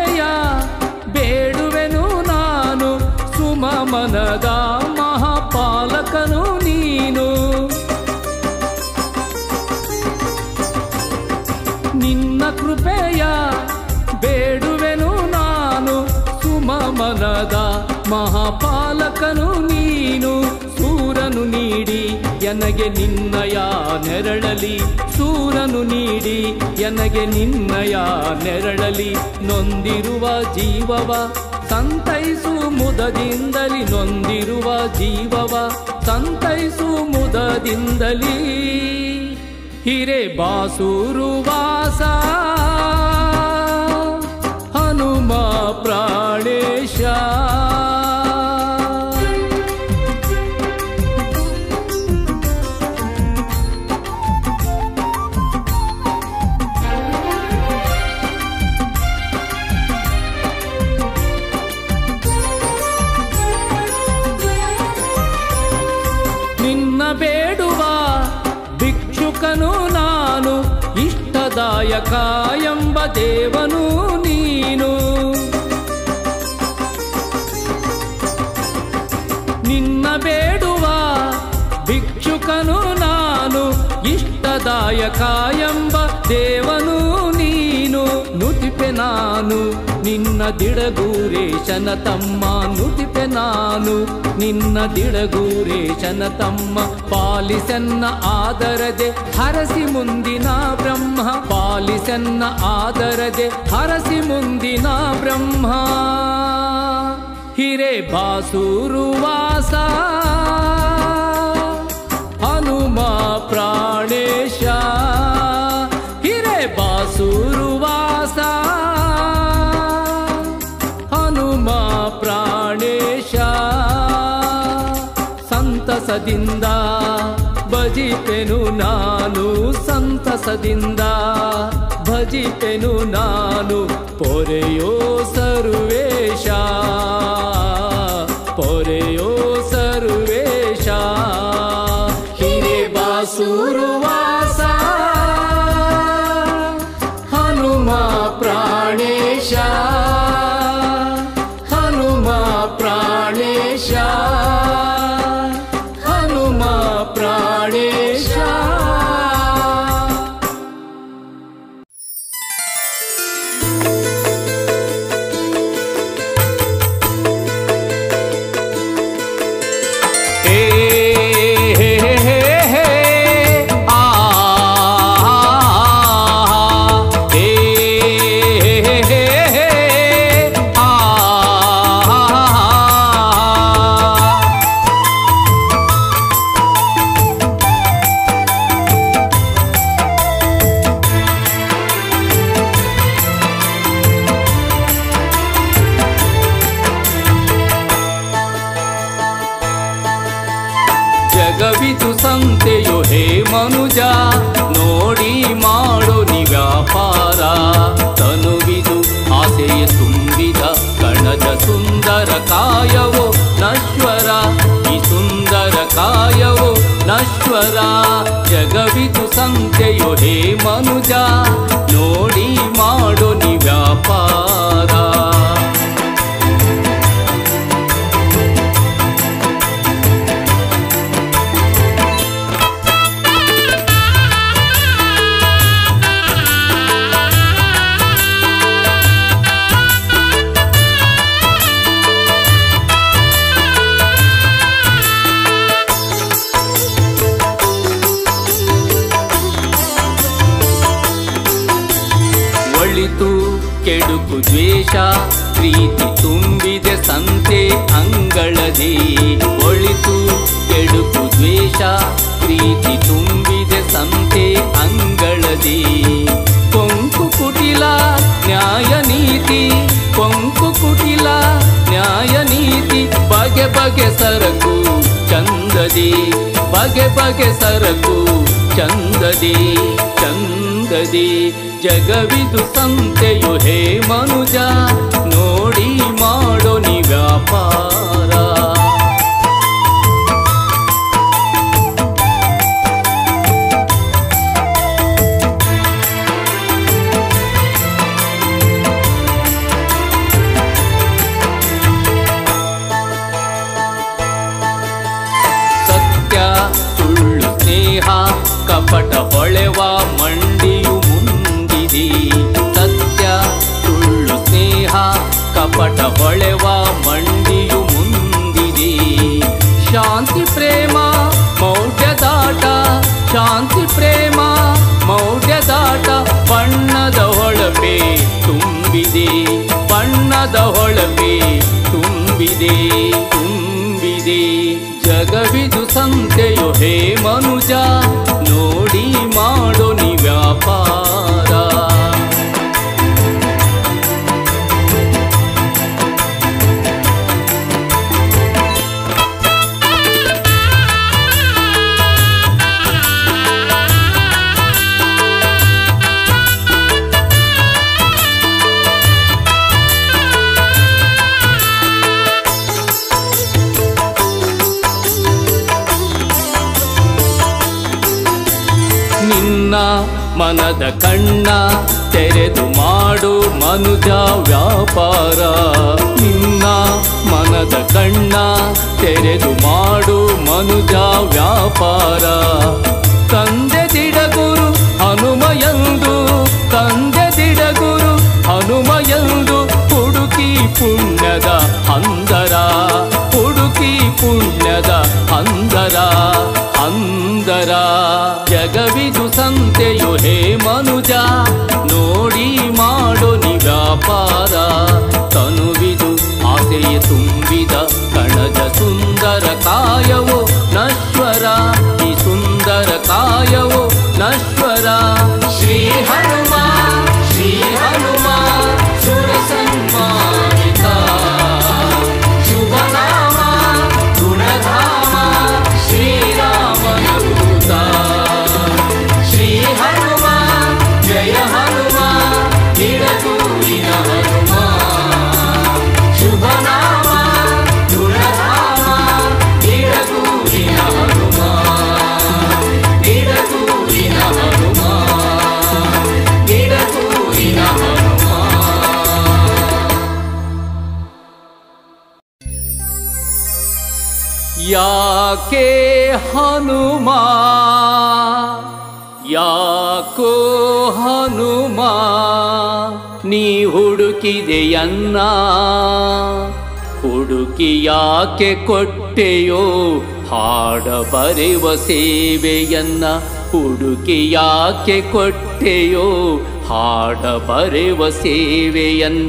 Speaker 4: ಕೃಪೆಯ ಬೇಡುವೆನು ನಾನು ಸುಮಮನದ ಮಹಾಪಾಲಕನು ನೀನು ನಿನ್ನ ಕೃಪೆಯ ಬೇಡುವೆನು ನಾನು ಸುಮಮನದ ಮಹಾಪಾಲಕನು ನೀನು ಸೂರನು ನೀಡಿ ಎನಗೆ ನಿನ್ನಯ ನೆರಳಲಿ ಸೂರನು ನೀಡಿ ಎನಗೆ ನಿನ್ನಯ ನೆರಳಲಿ ನೊಂದಿರುವ ಜೀವವ ಸಂತೈಸು ಮುದದಿಂದಲಿ ನೊಂದಿರುವ ಜೀವವ ಸಂತೈಸು ಮುದದಿಂದಲಿ ಹಿರೆ ಬಾಸೂರು ವಾಸ ಹನುಮ ಪ್ರಾಣೇಶ ನಿನ್ನ ಬೇಡುವ ಭಿಕ್ಷುಕನು ನಾನು ಇಷ್ಟದಾಯಕ ಎಂಬ ದೇವನು ನೀನು ನಿನ್ನ ಬೇಡುವ ಭಿಕ್ಷುಕನು ನಾನು ಇಷ್ಟದಾಯಕ ಎಂಬ ದೇವನು ನೀನು ನುತಿಪೆ ನಾನು ನಿನ್ನ ದಿಡಗೂರೇಶನ ತಮ್ಮ ನುತಿಪೆ ನಾನು ನಿನ್ನ ದಿಡಗೂರೇಶನ ತಮ್ಮ ಪಾಲಿಸನ್ನ ಆದರದೆ ಹರಸಿ ಮುಂದಿನ ಬ್ರಹ್ಮ ಪಾಲಿಸನ್ನ ಆದರದೆ ಹರಸಿ ಮುಂದಿನ ಬ್ರಹ್ಮ ಹಿರೆ ಬಾಸೂರು ವಾಸ ಹನುಮ ಪ್ರಾಣೇಶ ಹಿರೆ ಬಾಸೂರು ವಾಸ ಹನುಮ ಪ್ರಾಣೇಶ ಸಂತಸದಿಂದ ಭಜಿಪೆನು ನಾನು ಸಂತಸದಿಂದ ಭಜಿಪೆನು ನಾನು ಪೊರೆಯೋ ಸರ್ವೇಶ ಪೊರೆಯೋ ಸರ್ವೇಶ ಹಿರೆ ಬಾಸೂರು ವಾಸ ಹನುಮ ಪ್ರಾಣೇಶ ಹನುಮ ಪ್ರಾಣೇಶ ಹನುಮ ಪ್ರಾಣೇಶ ಹೇ ಹೇ ಹೇ ಹೇ ಆ ಹೇ ಹೇ ಹೇ ಹೇ ಆ ಜಗವಿದು ಸಂತೆಯು ಹೇ ಮನುಜ ನೋಡಿ ಮಾಡೋ ನಿ ವ್ಯಾಪಾರ ತನುವಿದು ಆಸೆಯ ತುಂಬಿದ ಕಣದ ಸುಂದರ ಕಾಯವೋ ನಶ್ವರ ಈ ಸುಂದರ ಕಾಯವೋ ನಶ್ವರ ಜಗವಿದು ಸಂತೆಯು ಹೇ ಮನುಜ ನೋಡಿ ಮಾಡೋ ನಿ ವ್ಯಾಪಾರ ಒಳಿತು ಕೆಡುಕು ದ್ವೇಷ ಪ್ರೀತಿ ತುಂಬಿದೆ ಸಂತೆ ಅಂಗಳದಿ ಒಳಿತು ಕೆಡುಕು ದ್ವೇಷ ಪ್ರೀತಿ ತುಂಬಿದೆ ಸಂತೆ ಅಂಗಳದಿ ಕೊಂಕು ಕುಟಿಲ ನ್ಯಾಯ ನೀತಿ ಕೊಂಕು ಕುಟಿಲ ನ್ಯಾಯ ನೀತಿ ಬಗೆ ಬಗೆ ಸರಕು ಚಂದದಿ ಬಗೆ ಬಗೆ ಸರಕು ಚಂದದಿ ಚಂದದಿ ಜಗವಿದು ಸಂತೆಯು ಹೇ ಮನುಜ ನೋಡಿ ಮಾಡೋ ನಿ ವ್ಯಾಪಾರ ಕಪಟ ಹೊಳೆವ ಮಂಡಿಯು ಮುಂದಿದೆ ಸತ್ಯ ಸುಳ್ಳು ಸ್ನೇಹ ಕಪಟ ಹೊಳೆವ ಮಂಡಿಯು ಮುಂದಿದೆ ಶಾಂತಿ ಪ್ರೇಮ ಮೌಢ್ಯದಾಟ ಶಾಂತಿ ಪ್ರೇಮ ಮೌಢ್ಯದಾಟ ಬಣ್ಣದ ಹೊಳಪೆ ತುಂಬಿದೆ ಬಣ್ಣದ ಹೊಳಪೆ ತುಂಬಿದೆ ತುಂಬಿದೆ ಜಗವಿದು ಸಂತೆಯು ಹೇ ಮನುಜ ನೋಡಿ ಮಾಡೋ ನಿ ವ್ಯಾಪಾರ ನಿನ್ನ ಮನದ ಕಣ್ಣ ತೆರೆದು ಮಾಡು ಮನುಜ ವ್ಯಾಪಾರ ನಿನ್ನ ಮನದ ಕಣ್ಣ ತೆರೆದು ಮಾಡು ಮನುಜ ವ್ಯಾಪಾರ ತಂದೆ ದಿಡಗುರು ಹನುಮಯಂದು ತಂದೆ ದಿಡಗುರು ಹನುಮಯಂದು ಹುಡುಕಿ ಪುಣ್ಯದ ಹಂದರ ಹುಡುಕಿ ಪುಣ್ಯದ ಹಂದರ ಹಂದರ ಜಗವಿದು ಸಂತೆಯು ಹೇ ಮನುಜ ನೋಡಿ ಮಾಡೋ ನಿ ವ್ಯಾಪಾರ ತನುವಿದು ಆಸೆಯ ತುಂಬಿದ ಕಣಜ ಸುಂದರ ಕಾಯವು ನಶ್ವರ ಈ ಸುಂದರ ಕಾಯವು ನಶ್ವರ ಶ್ರೀ ಹನುಮ ಶ್ರೀ ಹನುಮ ಸುರ ಸನ್ಮಾನಿತ ಶುಭ ನಾಮ ಗುಣಧಾಮ ಶ್ರೀರಾಮನ ದೂತ ಶ್ರೀ ಹನುಮ ಜಯ ಹನುಮ ನಿಡತೂರಿನ ಹನುಮ ಶುಭ ನಾಮ ಗುಣಧಾಮ ನಿಡತೂರಿನ ಹನುಮ ನಿಡತೂರಿನ ಹನುಮ ನಿಡತೂರಿನ ಹನುಮ ಯಾಕೆ ಹನುಮ ಯಾಕೋ ಹನುಮ ನೀ ಹುಡುಕಿದೆಯನ್ನ ಹುಡುಕಿ ಯಾಕೆ ಕೊಟ್ಟೆಯೋ ಹಾಡ ಬರೆವ ಸೇವೆಯನ್ನ ಹುಡುಕಿ ಯಾಕೆ ಕೊಟ್ಟೆಯೋ ಹಾಡ ಬರೆವ ಸೇವೆಯನ್ನ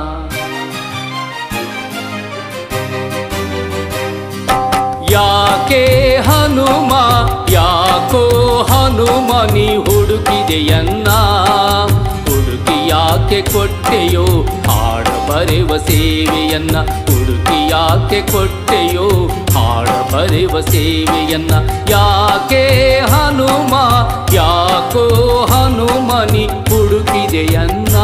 Speaker 4: ಯಾಕೆ ಹನುಮ ಯಾಕೋ ಹನುಮ ನೀ ಹುಡುಕಿದೆಯನ್ನ ಹುಡುಕಿ ಯಾಕೆ ಕೊಟ್ಟೆಯೋ ಹಾಡ ಬರೆವ ಸೇವೆಯನ್ನ ಹುಡುಕಿ ಯಾಕೆ ಕೊಟ್ಟೆಯೋ ಹಾಡ ಬರೆವ ಸೇವೆಯನ್ನ ಯಾಕೆ ಹನುಮ ಯಾಕೋ ಹನುಮ ನೀ ಹುಡುಕಿದೆಯನ್ನ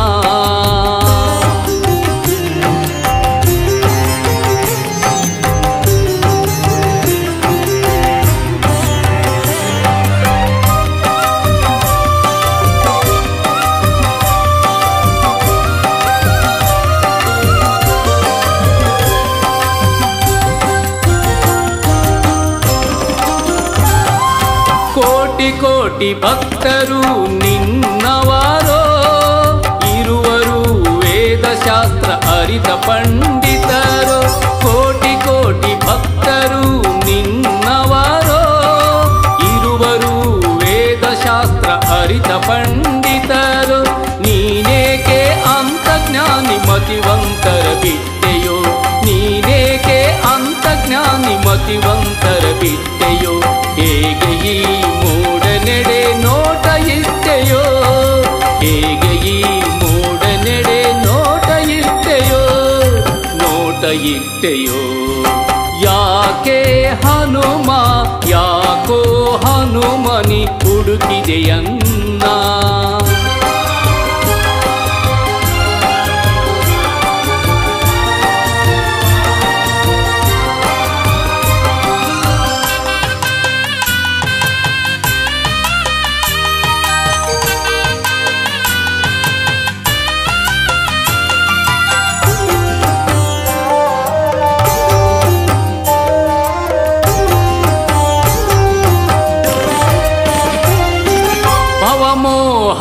Speaker 4: ಕೋಟಿ ಕೋಟಿ ಭಕ್ತರು ನಿನ್ನವರೋ ಇರುವರು ವೇದಶಾಸ್ತ್ರ ಅರಿತ ಪಂಡಿತರು ಕೋಟಿ ಕೋಟಿ ಭಕ್ತರು ನಿನ್ನವರೋ ಇರುವರು ವೇದಶಾಸ್ತ್ರ ಅರಿತ ಪಂಡಿತರು ನೀನೇಕೆ ಅಂತ ಜ್ಞಾನಿ ಮತಿವಂತರ ಬಿಟ್ಟೆಯೋ ನೀನೇಕೆ ಅಂತ ಜ್ಞಾನಿ ಮತಿವಂತರ ಬಿಟ್ಟೆಯೋ ಹೇಗೆ ಈ ಮೂಡನೆಡೆ ನೋಟ ಇಟ್ಟೆಯೋ ಹೇಗೆ ಈ ಮೂಡನೆಡೆ ನೋಟ ಇಟ್ಟೆಯೋ ನೋಟ ಇಟ್ಟೆಯೋ ಯಾಕೆ ಹನುಮ ಯಾಕೋ ಹನುಮನಿ ಹುಡುಕಿದೆಯನ್ನ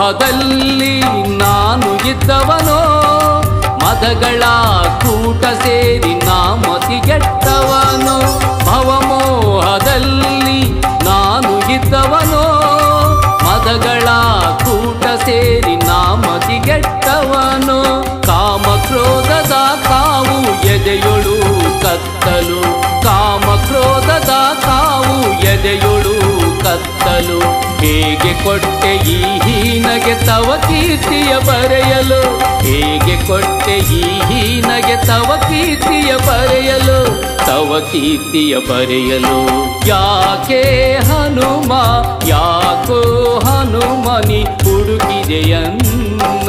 Speaker 4: ಭವಮೋಹದಲ್ಲಿ ನಾನು ಇದ್ದವನೋ ಮದಗಳ ಕೂಟ ಸೇರಿ ನಾ ಮತಿಗೆಟ್ಟವನು ಭವಮೋಹದಲ್ಲಿ ನಾನು ಇದ್ದವನೋ ಮದಗಳ ಕೂಟ ಸೇರಿ ನಾ ಮತಿಗೆಟ್ಟವನು ಕಾಮ ಕ್ರೋಧದ ಕಾವು ಎದೆಯೊಳು ಕತ್ತಲು ಕಾಮ ಕ್ರೋಧದ ಕಾವು ಎದೆಯೊಳು ಕತ್ತಲು ಹೇಗೆ ಕೊಟ್ಟೆ ಈ ಹೀನಗೆ ತವ ಕೀರ್ತಿಯ ಬರೆಯಲು ಹೇಗೆ ಕೊಟ್ಟೆ ಈ ಹೀನಗೆ ತವ ಕೀರ್ತಿಯ ಬರೆಯಲು ತವ ಕೀರ್ತಿಯ ಬರೆಯಲು ಯಾಕೆ ಹನುಮ ಯಾಕೋ ಹನುಮನಿ ಹುಡುಕಿದೆಯನ್ನ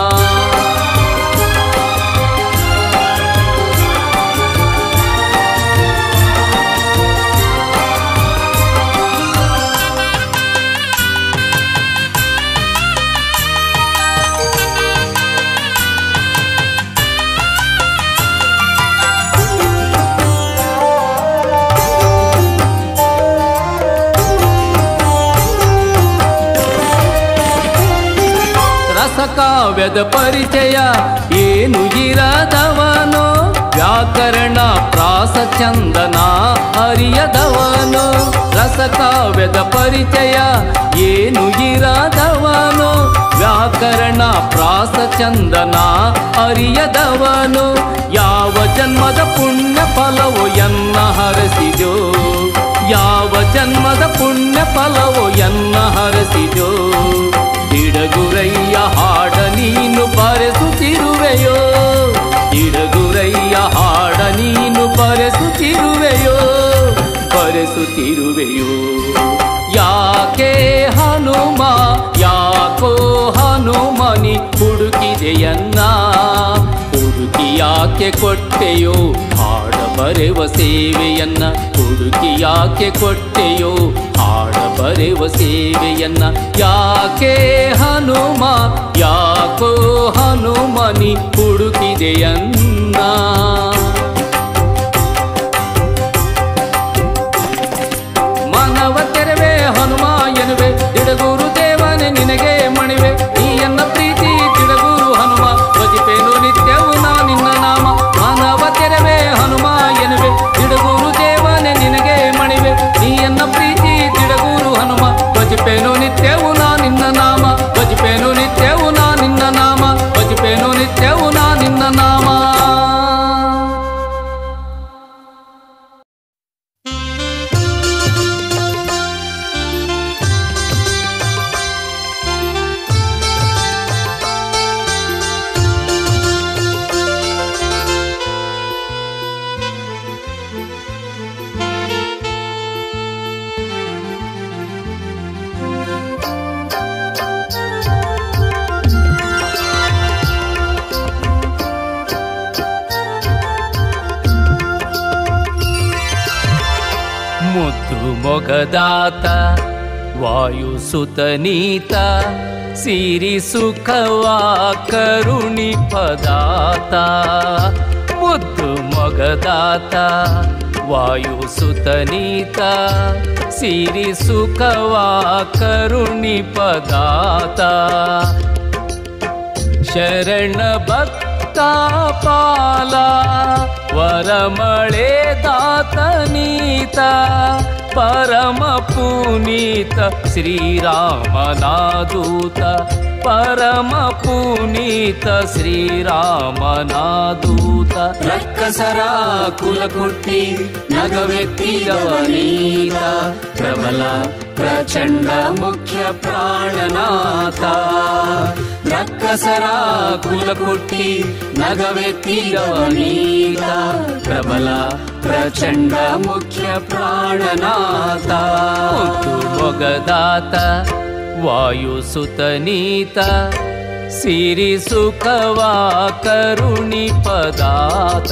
Speaker 4: ರಸಕಾವ್ಯದ ಪರಿಚಯ ಏನು ಇರದವನು ವ್ಯಾಕರಣ ಪ್ರಾಸ ಚಂದನ ಅರಿಯದವನು ರಸಕಾವ್ಯದ ಪರಿಚಯ ಏನು ಇರದವನು ವ್ಯಾಕರಣ ಪ್ರಾಸ ಚಂದನ ಅರಿಯದವನು ಯಾವ ಜನ್ಮದ ಪುಣ್ಯ ಫಲವು ಎನ್ನ ಹರಸಿದೋ ಯಾವ ಜನ್ಮದ ಪುಣ್ಯ ಫಲವು ಎನ್ನ ಹರಸಿದೋ ತಿಡಗುರಯ್ಯ ಹಾಡ ನೀನು ಬರೆಸುತ್ತಿರುವೆಯೋ ತಿಡಗುರಯ್ಯ ಹಾಡ ನೀನು ಬರೆಸುತ್ತಿರುವೆಯೋ ಬರೆಸುತ್ತಿರುವೆಯೋ ಯಾಕೆ ಹನುಮ ಯಾಕೋ ಹನುಮನಿ ಹುಡುಕಿದೆಯನ್ನ ಹುಡುಕಿ ಯಾಕೆ ಕೊಟ್ಟೆಯೋ ಹಾಡ ಬರೆವ ಸೇವೆಯನ್ನ ಹುಡುಕಿ ಯಾಕೆ ಕೊಟ್ಟೆಯೋ ಹಾಡ ಬರೆವ ಸೇವೆಯನ್ನ ಯಾಕೆ ಹನುಮ ಯಾಕೋ ಹನುಮನಿ ಹುಡುಕಿದೆಯನ್ನ ಮನವ ತೆರವೆ ಹನುಮ ಎನ್ನುವೆ ದಿಡಗೂರು ದೇವನೇ ನಿನಗೆ ಮಣಿವೆ ನೀ ಎನ್ನ ಪ್ರೀತಿ ದಿಡಗೂರು ಹನುಮ ಭಜಿಪೇನು ನಿತ್ಯವು ನಾ ನಿನ್ನ ನಾಮ ಮಾನವ ತೆರವೆ ಹನುಮ ಎನ್ನುವೆ ದಿಡಗೂರು ದೇವನೇ ನಿನಗೆ ಮಣಿವೆ ನೀ ಎನ್ನ ಪ್ರೀತಿ ದಿಡಗೂರು ಹನುಮ ಭಜಿಪೇನು ನಿತ್ಯವು ನಾ ನಿನ್ನ ನಾಮ ಭಜಿಪೇನು ನಿತ್ಯವು ನಾ ನಿನ್ನ ನಾಮ ಭಜಿಪೇನು ನಿತ್ಯವು ನಾ ನಿನ್ನ ನಾಮ ಮುದ್ದು ಮೊಗದಾತ ವಾಯುಸುತನೀತ ಸಿರಿ ಸುಖವಾ ಕರುಣಿ ಪದಾತ ಮುದ್ದು ಮೊಗದಾತ ವಾಯುಸುತನೀತ ಸಿರಿ ಸುಖವಾ ಕರುಣಿ ಪದಾತ ಶರಣ ಭಕ್ತ ಪಾಲ ವರಮಳೆ ದಾತನೀತ ಪರಮ ಪುನೀತ ಶ್ರೀರಾಮನಾದೂತ ಪರಮ ಪುನೀತ ಶ್ರೀರಾಮನಾದೂತ ರಕ್ಕಸರ ಕುಲಕುಟ್ಟಿ ನಗವೆತ್ತಿದವನೀತ ಪ್ರಬಲ ಪ್ರಚಂಡ ಮುಖ್ಯ ಪ್ರಾಣನಾಥ ರಕ್ಕಸರ ಕುಲಕುಟ್ಟಿ ನಗವೆತ್ತಿದವನೀತ ಪ್ರಬಲ ಪ್ರಚಂಡ ಮುಖ್ಯ ಪ್ರಾಣನಾಥ ಮುತ್ತು ಮೊಗದಾತ ವಾಯುಸುತನೀತ ಸಿರಿ ಸುಖವಾ ಕರುಣಿ ಪದಾತ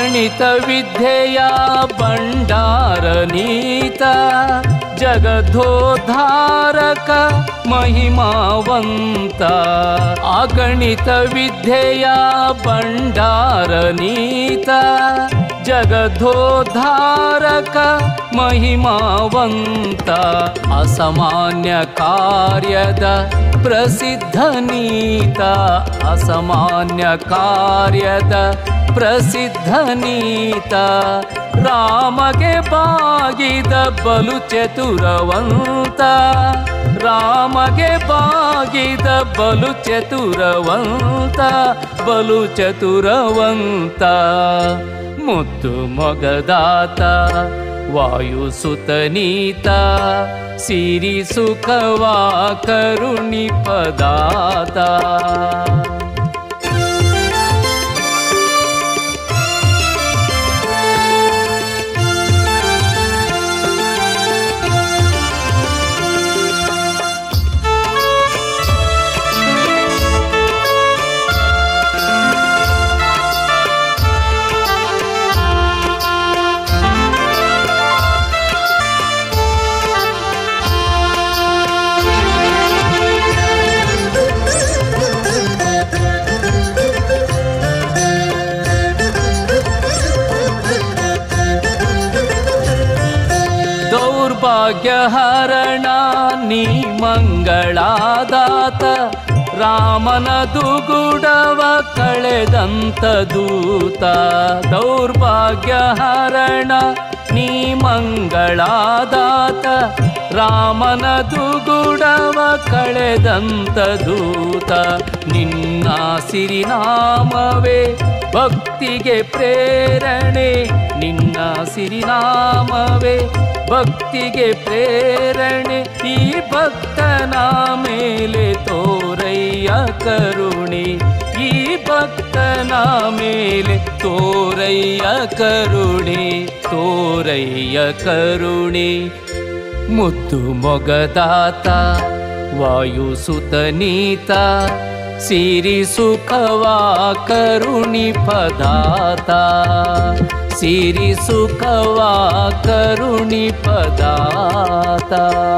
Speaker 4: ಅಗಣಿತ ವಿದ್ಯೆಯ ಭಂಡಾರ ನೀತ ಜಗಧೋದ್ಧಾರಕ ಮಹಿಮಾವಂತ ಅಗಣಿತ ವಿದ್ಯೆಯ ಭಂಡಾರ ನೀತ ಜಗಧೋದ್ಧಾರಕ ಮಹಿಮಾವಂತ ಅಸಾಮಾನ್ಯ ಕಾರ್ಯದ ಪ್ರಸಿದ್ಧ ನೀತ ಅಸಾಮಾನ್ಯ ಕಾರ್ಯದ ಪ್ರಸಿದ್ಧ ನೀತ ರಾಮಗೆ ಬಾಗಿದ ಬಲು ಚತುರವಂತ ರಾಮಗೆ ಬಾಗಿದ ಬಲು ಚತುರವಂತ ಬಲು ಚತುರವಂತ ಮುತ್ತು ಮೊಗದಾತ ವಾಯುಸುತನೀತ ಸಿರಿ ಸುಖವಾ ಕರುಣಿ ಪದಾತ ದೌರ್ಭಾಗ್ಯ ಹರಣ ನೀ ಮಂಗಳಾದಾತ ರಾಮನ ದುಗುಡವ ಕಳೆದಂತ ದೂತ ದೌರ್ಭಾಗ್ಯ ಹರಣ ನೀ ಮಂಗಳಾದಾತ ರಾಮನ ದುಗುಡವ ಕಳೆದಂತ ದೂತ ನಿನ್ನ ಸಿರಿನಾಮವೇ ಭಕ್ತಿಗೆ ಪ್ರೇರಣೆ ನಿನ್ನ ಸಿರಿನಾಮವೇ ಭಕ್ತಿಗೆ ಪ್ರೇರಣೆ ಈ ಭಕ್ತನ ಮೇಲೆ ತೋರಯ್ಯ ಕರುಣೆ ಈ ಭಕ್ತನ ಮೇಲೆ ತೋರಯ್ಯ ಕರುಣೆ ತೋರಯ್ಯ ಕರುಣೆ ಮುದ್ದು ಮೊಗದಾತ ವಾಯುಸುತನೀತ ಸಿರಿ ಸುಖವಾ ಕರುಣಿ ಪದಾತ ಸಿರಿ ಸುಖವಾ ಕರುಣಿ ಪದಾತ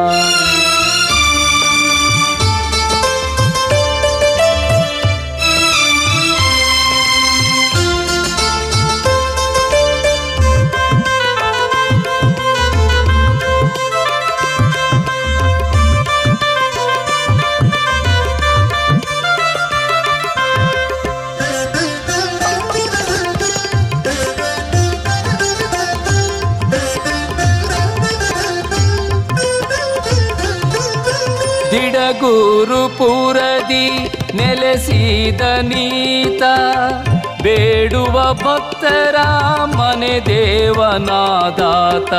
Speaker 4: ದಿಡಗೂರು ಪುರದಿ ನೆಲೆಸಿದ ನೀತ ಬೇಡುವ ಭಕ್ತರ ಮನೆ ದೇವನಾದಾತ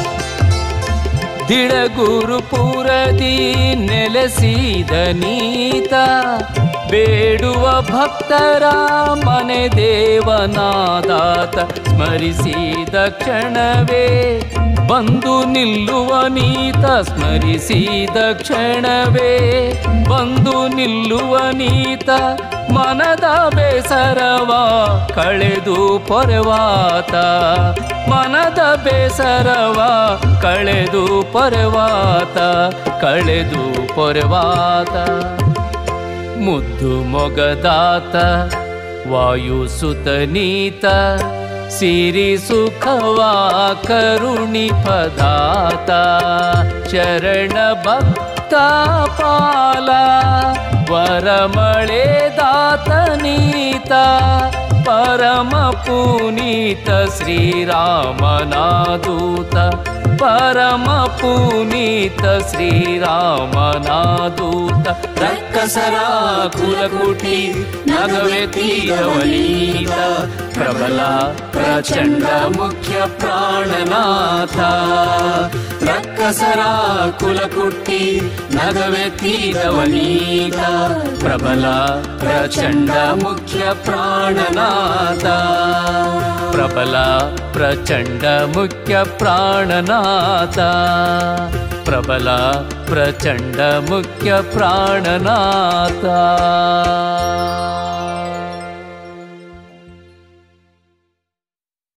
Speaker 4: ದಿಡಗೂರು ಪುರದಿ ನೆಲೆಸಿದ ನೀತ ಬೇಡುವ ಭಕ್ತರ ಮನೆ ದೇವನಾದಾತ ಸ್ಮರಿಸಿದ ಕ್ಷಣವೇ ಬಂದು ನಿಲ್ಲುವ ನೀತ ಸ್ಮರಿಸಿದ ಕ್ಷಣವೇ ಬಂದು ನಿಲ್ಲುವ ನೀತ ಮನದ ಬೇಸರವ ಕಳೆದು ಪೊರೆವಾತ ಮನದ ಬೇಸರವ ಕಳೆದು ಪೊರೆವಾತ ಕಳೆದು ಪೊರೆವಾತ ಮುದ್ದು ಮೊಗದಾತ ವಾಯುಸುತನೀತ ಸಿರಿ ಸುಖವಾ ಕರುಣಿ ಪದಾತ ಚರಣ ಭಕ್ತ ಪಾಲ ವರಮಳೆ ದಾತನೀತ ಪರಮ ಪುನೀತ ಶ್ರೀರಾಮನಾದೂತ ಪರಮ ಪುನೀತ ಶ್ರೀರಾಮನಾದೂತ ರಕ್ಕಸರ ಕುಲಕುಟಿ ನಗವೆ ತೀರವನೀತ ಪ್ರಬಲ ಪ್ರಚಂಡ ಮುಖ್ಯ ಪ್ರಾಣನಾಥ ರಕ್ಕಸರ ಕುಲಕುಟ್ಟಿ ನಗವೆ ತೀರವನೀತ ಪ್ರಬಲ ಪ್ರಚಂಡ ಮುಖ್ಯ ಪ್ರಾಣನಾಥ ಪ್ರಬಲ ಪ್ರಚಂಡ ಮುಖ್ಯ ಪ್ರಾಣನಾಥ ಪ್ರಬಲ ಪ್ರಚಂಡ ಮುಖ್ಯ ಪ್ರಾಣನಾಥ